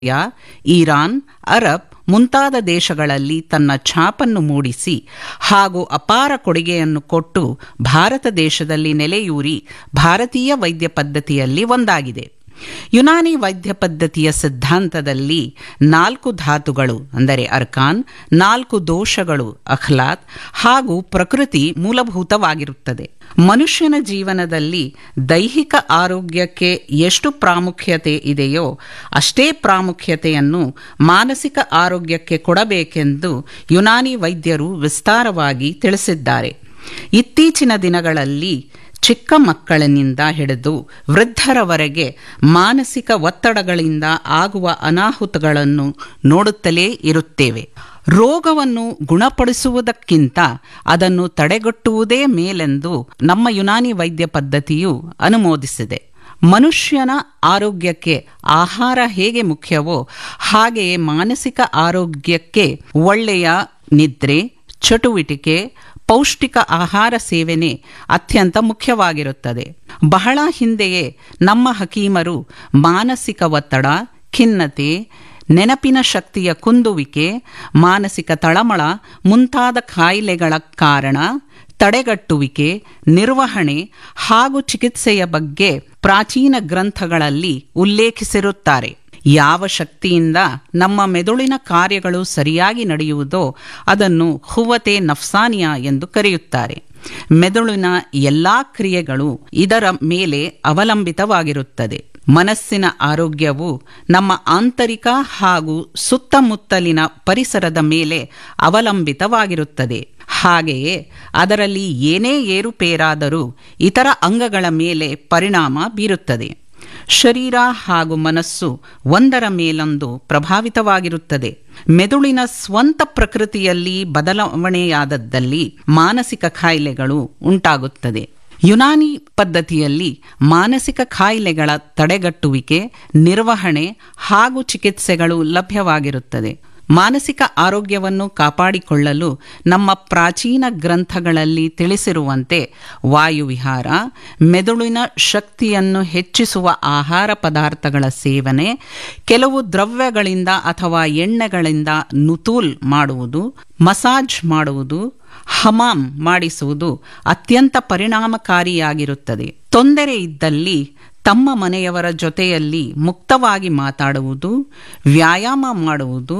ಯಾ Iran Arab ಮುಂತಾದ ದೇಶಗಳಲ್ಲಿ ತನ್ನ ಛಾಪನ್ನು ಮೂಡಿಸಿ ಹಾಗೂ ಅಪಾರ ಕೊಡುಗೆಯನ್ನು ಕೊಟ್ಟು ಭಾರತ ದೇಶದಲ್ಲಿ ನೆಲೆಯೂರಿ ಭಾರತೀಯ ವೈದ್ಯ ಪದ್ಧತಿಯಲ್ಲಿ ಒಂದಾಗಿದೆ ಯುನಾನಿ ವೈದ್ಯ ಪದ್ಧತಿಯ ಸಿದ್ಧಾಂತದಲ್ಲಿ ನಾಲ್ಕು ಧಾತುಗಳು ಅಂದರೆ ಅರ್ಕಾನ್ ನಾಲ್ಕು ದೋಷಗಳು ಅಖ್ಲಾತ್ ಹಾಗೂ ಪ್ರಕೃತಿ ಮೂಲಭೂತವಾಗಿರುತ್ತದೆ ಮನುಷ್ಯನ ಜೀವನದಲ್ಲಿ ದೈಹಿಕ ಆರೋಗ್ಯಕ್ಕೆ ಎಷ್ಟು ಪ್ರಾಮುಖ್ಯತೆ ಇದೆಯೋ ಅಷ್ಟೇ ಪ್ರಾಮುಖ್ಯತೆಯನ್ನು ಮಾನಸಿಕ ಆರೋಗ್ಯಕ್ಕೆ ಕೊಡಬೇಕೆಂದು ಯುನಾನಿ ವೈದ್ಯರು ವಿಸ್ತಾರವಾಗಿ ತಿಳಿಸಿದ್ದಾರೆ ಇತ್ತೀಚಿನ ದಿನಗಳಲ್ಲಿ ಚಿಕ್ಕ ಮಕ್ಕಳಿನಿಂದ ಹಿಡಿದು ವೃದ್ಧರವರೆಗೆ ಮಾನಸಿಕ ಒತ್ತಡಗಳಿಂದ ಆಗುವ ಅನಾಹುತಗಳನ್ನು ನೋಡುತ್ತಲೇ ಇರುತ್ತೇವೆ ರೋಗವನ್ನು ಗುಣಪಡಿಸುವುದಕ್ಕಿಂತ ಅದನ್ನು ತಡೆಗಟ್ಟುವುದೇ ಮೇಲೆಂದು ನಮ್ಮ ಯುನಾನಿ ವೈದ್ಯ ಪದ್ಧತಿಯು ಅನುಮೋದಿಸಿದೆ ಮನುಷ್ಯನ ಆರೋಗ್ಯಕ್ಕೆ ಆಹಾರ ಹೇಗೆ ಮುಖ್ಯವೋ ಹಾಗೆಯೇ ಮಾನಸಿಕ ಆರೋಗ್ಯಕ್ಕೆ ಒಳ್ಳೆಯ ನಿದ್ರೆ ಚಟುವಟಿಕೆ ಪೌಷ್ಟಿಕ ಆಹಾರ ಸೇವನೆ ಅತ್ಯಂತ ಮುಖ್ಯವಾಗಿರುತ್ತದೆ ಬಹಳ ಹಿಂದೆಯೇ ನಮ್ಮ ಹಕೀಮರು ಮಾನಸಿಕ ಒತ್ತಡ ಖಿನ್ನತೆ ನೆನಪಿನ ಶಕ್ತಿಯ ಕುಂದುವಿಕೆ ಮಾನಸಿಕ ತಳಮಳ ಮುಂತಾದ ಕಾಯಿಲೆಗಳ ಕಾರಣ ತಡೆಗಟ್ಟುವಿಕೆ ನಿರ್ವಹಣೆ ಹಾಗೂ ಚಿಕಿತ್ಸೆಯ ಬಗ್ಗೆ ಪ್ರಾಚೀನ ಗ್ರಂಥಗಳಲ್ಲಿ ಉಲ್ಲೇಖಿಸಿರುತ್ತಾರೆ ಯಾವ ಶಕ್ತಿಯಿಂದ ನಮ್ಮ ಮೆದುಳಿನ ಕಾರ್ಯಗಳು ಸರಿಯಾಗಿ ನಡೆಯುವುದೋ ಅದನ್ನು ಹುವತೆ ನಫ್ಸಾನಿಯ ಎಂದು ಕರೆಯುತ್ತಾರೆ ಮೆದುಳಿನ ಎಲ್ಲಾ ಕ್ರಿಯೆಗಳು ಇದರ ಮೇಲೆ ಅವಲಂಬಿತವಾಗಿರುತ್ತದೆ ಮನಸ್ಸಿನ ಆರೋಗ್ಯವು ನಮ್ಮ ಆಂತರಿಕ ಹಾಗೂ ಸುತ್ತಮುತ್ತಲಿನ ಪರಿಸರದ ಮೇಲೆ ಅವಲಂಬಿತವಾಗಿರುತ್ತದೆ ಹಾಗೆಯೇ ಅದರಲ್ಲಿ ಏನೇ ಏರುಪೇರಾದರೂ ಇತರ ಅಂಗಗಳ ಮೇಲೆ ಪರಿಣಾಮ ಬೀರುತ್ತದೆ ಶರೀರ ಹಾಗೂ ಮನಸ್ಸು ಒಂದರ ಮೇಲೊಂದು ಪ್ರಭಾವಿತವಾಗಿರುತ್ತದೆ ಮೆದುಳಿನ ಸ್ವಂತ ಪ್ರಕೃತಿಯಲ್ಲಿ ಬದಲಾವಣೆಯಾದದ್ದಲ್ಲಿ ಮಾನಸಿಕ ಕಾಯಿಲೆಗಳು ಉಂಟಾಗುತ್ತದೆ ಯುನಾನಿ ಪದ್ಧತಿಯಲ್ಲಿ ಮಾನಸಿಕ ಕಾಯಿಲೆಗಳ ತಡೆಗಟ್ಟುವಿಕೆ ನಿರ್ವಹಣೆ ಹಾಗೂ ಚಿಕಿತ್ಸೆಗಳು ಲಭ್ಯವಾಗಿರುತ್ತದೆ ಮಾನಸಿಕ ಆರೋಗ್ಯವನ್ನು ಕಾಪಾಡಿಕೊಳ್ಳಲು ನಮ್ಮ ಪ್ರಾಚೀನ ಗ್ರಂಥಗಳಲ್ಲಿ ತಿಳಿಸಿರುವಂತೆ ವಾಯುವಿಹಾರ ಮೆದುಳಿನ ಶಕ್ತಿಯನ್ನು ಹೆಚ್ಚಿಸುವ ಆಹಾರ ಪದಾರ್ಥಗಳ ಸೇವನೆ ಕೆಲವು ದ್ರವ್ಯಗಳಿಂದ ಅಥವಾ ಎಣ್ಣೆಗಳಿಂದ ನುತೂಲ್ ಮಾಡುವುದು ಮಸಾಜ್ ಮಾಡುವುದು ಹಮಾಮ್ ಮಾಡಿಸುವುದು ಅತ್ಯಂತ ಪರಿಣಾಮಕಾರಿಯಾಗಿರುತ್ತದೆ ತೊಂದರೆ ಇದ್ದಲ್ಲಿ ತಮ್ಮ ಮನೆಯವರ ಜೊತೆಯಲ್ಲಿ ಮುಕ್ತವಾಗಿ ಮಾತಾಡುವುದು ವ್ಯಾಯಾಮ ಮಾಡುವುದು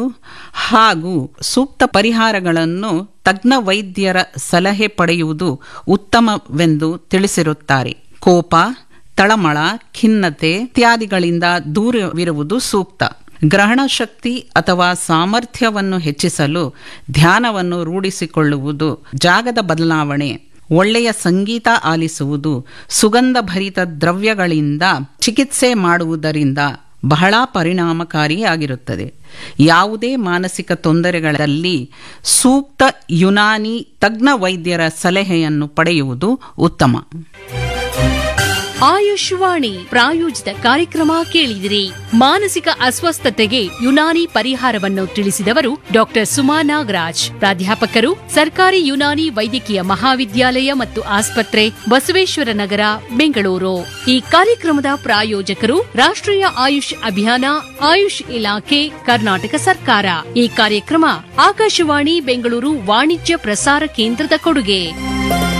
ಹಾಗೂ ಸೂಕ್ತ ಪರಿಹಾರಗಳನ್ನು ತಜ್ಞ ವೈದ್ಯರ ಸಲಹೆ ಪಡೆಯುವುದು ಉತ್ತಮವೆಂದು ತಿಳಿಸಿರುತ್ತಾರೆ ಕೋಪ ತಳಮಳ ಖಿನ್ನತೆ ಇತ್ಯಾದಿಗಳಿಂದ ದೂರವಿರುವುದು ಸೂಕ್ತ ಗ್ರಹಣ ಶಕ್ತಿ ಅಥವಾ ಸಾಮರ್ಥ್ಯವನ್ನು ಹೆಚ್ಚಿಸಲು ಧ್ಯಾನವನ್ನು ರೂಢಿಸಿಕೊಳ್ಳುವುದು ಜಾಗದ ಬದಲಾವಣೆ ಒಳ್ಳೆಯ ಸಂಗೀತ ಆಲಿಸುವುದು ಸುಗಂಧ ಭರಿತ ದ್ರವ್ಯಗಳಿಂದ ಚಿಕಿತ್ಸೆ ಮಾಡುವುದರಿಂದ ಬಹಳ ಪರಿಣಾಮಕಾರಿಯಾಗಿರುತ್ತದೆ ಯಾವುದೇ ಮಾನಸಿಕ ತೊಂದರೆಗಳಲ್ಲಿ ಸೂಕ್ತ ಯುನಾನಿ ತಜ್ಞ ವೈದ್ಯರ ಸಲಹೆಯನ್ನು ಪಡೆಯುವುದು ಉತ್ತಮ ಆಯುಷ್ವಾಣಿ ಪ್ರಾಯೋಜಿತ ಕಾರ್ಯಕ್ರಮ ಕೇಳಿದಿರಿ ಮಾನಸಿಕ ಅಸ್ವಸ್ಥತೆಗೆ ಯುನಾನಿ ಪರಿಹಾರವನ್ನು ತಿಳಿಸಿದವರು ಡಾಕ್ಟರ್ ಸುಮಾ ನಾಗರಾಜ್ ಪ್ರಾಧ್ಯಾಪಕರು ಸರ್ಕಾರಿ ಯುನಾನಿ ವೈದ್ಯಕೀಯ ಮಹಾವಿದ್ಯಾಲಯ ಮತ್ತು ಆಸ್ಪತ್ರೆ ಬಸವೇಶ್ವರ ನಗರ ಬೆಂಗಳೂರು ಈ ಕಾರ್ಯಕ್ರಮದ ಪ್ರಾಯೋಜಕರು ರಾಷ್ಟ್ರೀಯ ಆಯುಷ್ ಅಭಿಯಾನ ಆಯುಷ್ ಇಲಾಖೆ ಕರ್ನಾಟಕ ಸರ್ಕಾರ ಈ ಕಾರ್ಯಕ್ರಮ ಆಕಾಶವಾಣಿ ಬೆಂಗಳೂರು ವಾಣಿಜ್ಯ ಪ್ರಸಾರ ಕೇಂದ್ರದ ಕೊಡುಗೆ